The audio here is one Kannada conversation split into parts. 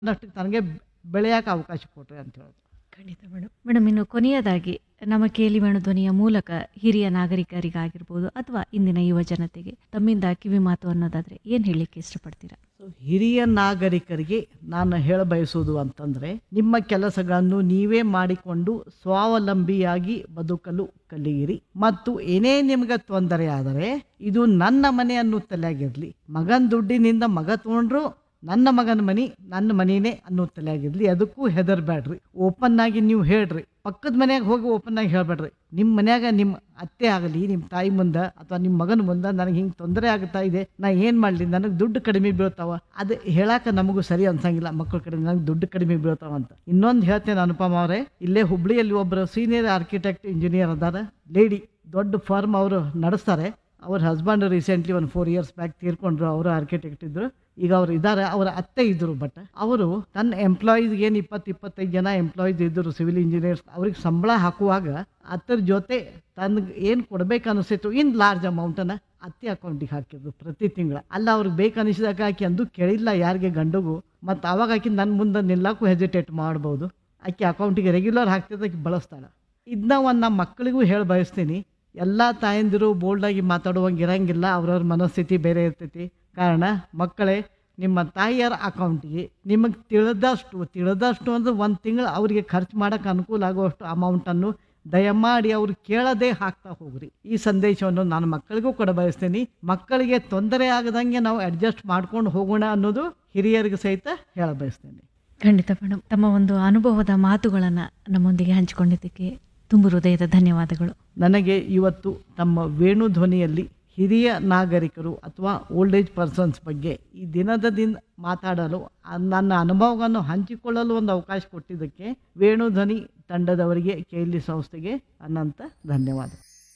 ಒಂದಷ್ಟು ತನಗೆ ಬೆಳೆಯೋಕೆ ಅವಕಾಶ ಕೊಟ್ರಿ ಅಂತ ಹೇಳೋದು ಖಂಡಿತ ಮೇಡಮ್ ಮೇಡಮ್ ಇನ್ನು ಕೊನೆಯದಾಗಿ ನಮ್ಮ ಕೇಳಿವೇಣು ಧ್ವನಿಯ ಮೂಲಕ ಹಿರಿಯ ನಾಗರಿಕರಿಗಾಗಿರ್ಬೋದು ಅಥವಾ ಇಂದಿನ ಯುವ ಜನತೆಗೆ ತಮ್ಮಿಂದ ಕಿವಿ ಮಾತು ಅನ್ನೋದಾದ್ರೆ ಏನು ಹೇಳಲಿಕ್ಕೆ ಇಷ್ಟಪಡ್ತೀರಾ ಸೊ ಹಿರಿಯ ನಾಗರಿಕರಿಗೆ ನಾನು ಹೇಳ ಬಯಸುವುದು ಅಂತಂದರೆ ನಿಮ್ಮ ಕೆಲಸಗಳನ್ನು ನೀವೇ ಮಾಡಿಕೊಂಡು ಸ್ವಾವಲಂಬಿಯಾಗಿ ಬದುಕಲು ಕಲಿಯಿರಿ ಮತ್ತು ಏನೇ ನಿಮ್ಗೆ ತೊಂದರೆ ಆದರೆ ಇದು ನನ್ನ ಮನೆ ಅನ್ನೋ ತಲೆಯಾಗಿರಲಿ ಮಗನ ದುಡ್ಡಿನಿಂದ ಮಗ ತೊಗೊಂಡ್ರು ನನ್ನ ಮಗನ ಮನಿ ನನ್ನ ಮನಿನೇ ಅನ್ನೋ ತಲೆಯಾಗಿರ್ಲಿ ಅದಕ್ಕೂ ಹೆದರ್ಬೇಡ್ರಿ ಓಪನ್ ಆಗಿ ನೀವು ಹೇಳ್ರಿ ಪಕ್ಕದ ಮನ್ಯಾಗ ಹೋಗಿ ಓಪನ್ ಆಗಿ ಹೇಳ್ಬೇಡ್ರಿ ನಿಮ್ಮ ಮನ್ಯಾಗ ನಿಮ್ಮ ಅತ್ತೆ ಆಗಲಿ ನಿಮ್ಮ ತಾಯಿ ಮುಂದೆ ಅಥವಾ ನಿಮ್ಮ ಮಗನ ಮುಂದೆ ನನಗೆ ಹಿಂಗೆ ತೊಂದರೆ ಆಗ್ತಾ ಇದೆ ನಾ ಏನು ಮಾಡಲಿ ನನಗೆ ದುಡ್ಡು ಕಡಿಮೆ ಬೀಳ್ತಾವ ಅದು ಹೇಳಾಕ ನಮಗೂ ಸರಿ ಅನ್ಸಂಗಿಲ್ಲ ಮಕ್ಕಳ ಕಡೆ ನನಗೆ ದುಡ್ಡು ಕಡಿಮೆ ಬೀಳ್ತಾವ ಅಂತ ಇನ್ನೊಂದು ಹೇಳ್ತೇನೆ ಅನುಪಮ ಅವರೇ ಇಲ್ಲೇ ಹುಬ್ಳಿಯಲ್ಲಿ ಒಬ್ಬರು ಸೀನಿಯರ್ ಆರ್ಕಿಟೆಕ್ಟ್ ಇಂಜಿನಿಯರ್ ಅದಾರ ಲೇಡಿ ದೊಡ್ಡ ಫರ್ಮ್ ಅವರು ನಡೆಸ್ತಾರೆ ಅವ್ರ ಹಸ್ಬೆಂಡ್ ರೀಸೆಂಟ್ಲಿ ಒಂದು ಫೋರ್ ಇಯರ್ಸ್ ಬ್ಯಾಕ್ ತೀರ್ಕೊಂಡ್ರು ಅವರು ಆರ್ಕಿಟೆಕ್ಟ್ ಇದ್ರು ಈಗ ಅವ್ರು ಇದ್ದಾರೆ ಅವರ ಅತ್ತೆ ಇದ್ರು ಬಟ್ ಅವರು ತನ್ನ ಎಂಪ್ಲಾಯೀಸ್ಗೆ ಏನು ಇಪ್ಪತ್ತು ಇಪ್ಪತ್ತೈದು ಜನ ಎಂಪ್ಲಾಯೀಸ್ ಇದ್ದರು ಸಿವಿಲ್ ಇಂಜಿನಿಯರ್ಸ್ ಅವ್ರಿಗೆ ಸಂಬಳ ಹಾಕುವಾಗ ಅದ್ರ ಜೊತೆ ತನ್ಗೆ ಏನು ಕೊಡ್ಬೇಕು ಅನಿಸ್ತಿತ್ತು ಇನ್ ಲಾರ್ಜ್ ಅಮೌಂಟನ್ನು ಅತ್ತೆ ಅಕೌಂಟಿಗೆ ಹಾಕಿದ್ರು ಪ್ರತಿ ತಿಂಗಳ ಅಲ್ಲ ಅವ್ರಿಗೆ ಬೇಕು ಅನಿಸಿದಾಗ ಆಕೆ ಅಂದು ಕೇಳಿಲ್ಲ ಯಾರಿಗೆ ಗಂಡಗೂ ಮತ್ತು ಅವಾಗ ಆಕೆ ನನ್ನ ಮುಂದೆ ನಿಲ್ಲಕ್ಕೂ ಹೆಜಿಟೇಟ್ ಮಾಡ್ಬೋದು ಆಕೆ ಅಕೌಂಟಿಗೆ ರೆಗ್ಯುಲರ್ ಹಾಕ್ತಿದ್ದು ಆಕೆ ಬಳಸ್ತಾಳೆ ಇದನ್ನ ಒಂದು ನಮ್ಮ ಮಕ್ಕಳಿಗೂ ಹೇಳಿ ಬಯಸ್ತೀನಿ ಎಲ್ಲ ತಾಯಂದಿರು ಬೋಲ್ಡಾಗಿ ಮಾತಾಡುವಂಗೆ ಇರಂಗಿಲ್ಲ ಅವ್ರವ್ರ ಮನಸ್ಥಿತಿ ಬೇರೆ ಇರ್ತೈತಿ ಕಾರಣ ಮಕ್ಕಳೇ ನಿಮ್ಮ ತಾಯಿಯರ ಅಕೌಂಟಿಗೆ ನಿಮಗೆ ತಿಳಿದಷ್ಟು ತಿಳಿದಷ್ಟು ಅಂದ್ರೆ ಒಂದು ತಿಂಗಳು ಅವರಿಗೆ ಖರ್ಚು ಮಾಡೋಕೆ ಅನುಕೂಲ ಆಗುವಷ್ಟು ಅಮೌಂಟನ್ನು ದಯಮಾಡಿ ಅವ್ರು ಕೇಳದೆ ಹಾಕ್ತಾ ಹೋಗ್ರಿ ಈ ಸಂದೇಶವನ್ನು ನಾನು ಮಕ್ಕಳಿಗೂ ಕೊಡ ಬಯಸ್ತೀನಿ ಮಕ್ಕಳಿಗೆ ತೊಂದರೆ ಆಗದಂಗೆ ನಾವು ಅಡ್ಜಸ್ಟ್ ಮಾಡ್ಕೊಂಡು ಹೋಗೋಣ ಅನ್ನೋದು ಹಿರಿಯರಿಗೆ ಸಹಿತ ಹೇಳ ಬಯಸ್ತೇನೆ ಖಂಡಿತ ಮೇಡಮ್ ತಮ್ಮ ಒಂದು ಅನುಭವದ ಮಾತುಗಳನ್ನು ನಮ್ಮೊಂದಿಗೆ ಹಂಚಿಕೊಂಡಿದ್ದಕ್ಕೆ ತುಂಬ ಹೃದಯದ ಧನ್ಯವಾದಗಳು ನನಗೆ ಇವತ್ತು ತಮ್ಮ ವೇಣು ಧ್ವನಿಯಲ್ಲಿ ಹಿರಿಯ ನಾಗರಿಕರು ಅಥವಾ ಓಲ್ಡ್ ಏಜ್ ಪರ್ಸನ್ಸ್ ಬಗ್ಗೆ ಈ ದಿನದ ದಿನ ಮಾತಾಡಲು ಆ ನನ್ನ ಅನುಭವವನ್ನು ಹಂಚಿಕೊಳ್ಳಲು ಒಂದು ಅವಕಾಶ ಕೊಟ್ಟಿದ್ದಕ್ಕೆ ವೇಣು ಧ್ವನಿ ತಂಡದವರಿಗೆ ಕೆ ಸಂಸ್ಥೆಗೆ ಅನಂತ ಧನ್ಯವಾದ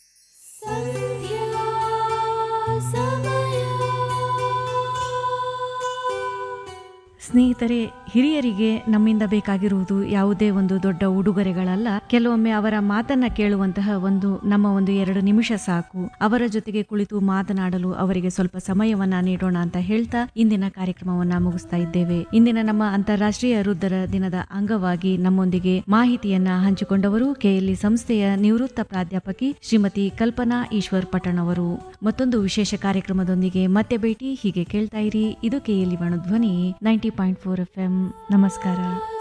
ಸ್ನೇಹಿತರೆ ಹಿರಿಯರಿಗೆ ನಮ್ಮಿಂದ ಬೇಕಾಗಿರುವುದು ಯಾವುದೇ ಒಂದು ದೊಡ್ಡ ಉಡುಗೊರೆಗಳಲ್ಲ ಕೆಲವೊಮ್ಮೆ ಅವರ ಮಾತನ್ನ ಕೇಳುವಂತಹ ಒಂದು ನಮ್ಮ ಒಂದು ಎರಡು ನಿಮಿಷ ಸಾಕು ಅವರ ಜೊತೆಗೆ ಕುಳಿತು ಮಾತನಾಡಲು ಅವರಿಗೆ ಸ್ವಲ್ಪ ಸಮಯವನ್ನ ನೀಡೋಣ ಅಂತ ಹೇಳ್ತಾ ಇಂದಿನ ಕಾರ್ಯಕ್ರಮವನ್ನ ಮುಗಿಸ್ತಾ ಇದ್ದೇವೆ ಇಂದಿನ ನಮ್ಮ ಅಂತಾರಾಷ್ಟ್ರೀಯ ವೃದ್ಧರ ದಿನದ ಅಂಗವಾಗಿ ನಮ್ಮೊಂದಿಗೆ ಮಾಹಿತಿಯನ್ನ ಹಂಚಿಕೊಂಡವರು ಕೆಎಲ್ಇ ಸಂಸ್ಥೆಯ ನಿವೃತ್ತ ಪ್ರಾಧ್ಯಾಪಕಿ ಶ್ರೀಮತಿ ಕಲ್ಪನಾ ಈಶ್ವರ್ ಪಟಣ್ ಅವರು ಮತ್ತೊಂದು ವಿಶೇಷ ಕಾರ್ಯಕ್ರಮದೊಂದಿಗೆ ಮತ್ತೆ ಭೇಟಿ ಹೀಗೆ ಕೇಳ್ತಾ ಇರಿ ಇದು ಕೆಎಲ್ಇ ಧ್ವನಿ ninety point four F M ನಮಸ್ಕಾರ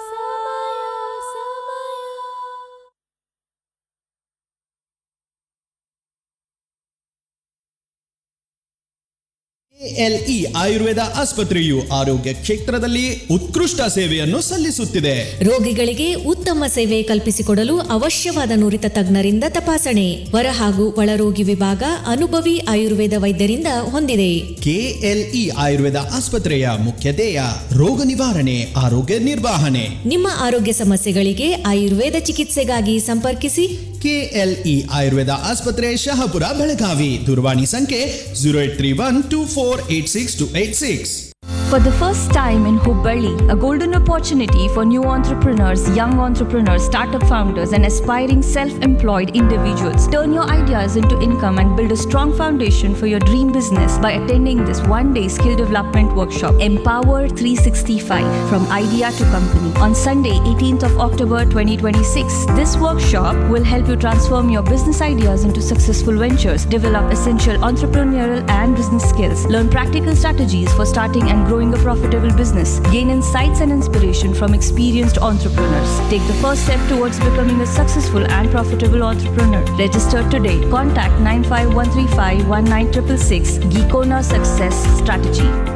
ಎಲ್ಇ ಆಯುರ್ವೇದ ಆಸ್ಪತ್ರೆಯು ಆರೋಗ್ಯ ಕ್ಷೇತ್ರದಲ್ಲಿ ಉತ್ಕೃಷ್ಟ ಸೇವೆಯನ್ನು ಸಲ್ಲಿಸುತ್ತಿದೆ ರೋಗಿಗಳಿಗೆ ಉತ್ತಮ ಸೇವೆ ಕಲ್ಪಿಸಿಕೊಡಲು ಅವಶ್ಯವಾದ ನುರಿತ ತಜ್ಞರಿಂದ ತಪಾಸಣೆ ಹೊರ ಹಾಗೂ ಒಳರೋಗಿ ವಿಭಾಗ ಅನುಭವಿ ಆಯುರ್ವೇದ ವೈದ್ಯರಿಂದ ಹೊಂದಿದೆ ಕೆಎಲ್ಇ ಆಯುರ್ವೇದ ಆಸ್ಪತ್ರೆಯ ಮುಖ್ಯ ಧ್ಯೇಯ ರೋಗ ನಿವಾರಣೆ ಆರೋಗ್ಯ ನಿರ್ವಹಣೆ ನಿಮ್ಮ ಆರೋಗ್ಯ ಸಮಸ್ಯೆಗಳಿಗೆ ಆಯುರ್ವೇದ ಚಿಕಿತ್ಸೆಗಾಗಿ ಸಂಪರ್ಕಿಸಿ ಕೆಎಲ್ಇ ಆಯುರ್ವೇದ ಆಸ್ಪತ್ರೆ ಶಹಾಪುರ ಬೆಳಗಾವಿ ದೂರವಾಣಿ ಸಂಖ್ಯೆ zero eight three one two four eight six two eight six For the first time in Hubballi, a golden opportunity for new entrepreneurs, young entrepreneurs, startup founders, and aspiring self employed individuals. Turn your ideas into income and build a strong foundation for your dream business by attending this one day skill development workshop, Empower 365 From Idea to Company, on Sunday, 18th of October 2026. This workshop will help you transform your business ideas into successful ventures, develop essential entrepreneurial and business skills, learn practical strategies for starting and growing a profitable business, gain insights and inspiration from experienced entrepreneurs. Take the first step towards becoming a successful and profitable entrepreneur. Register today. Contact 95135 19666 Geekona Success Strategy.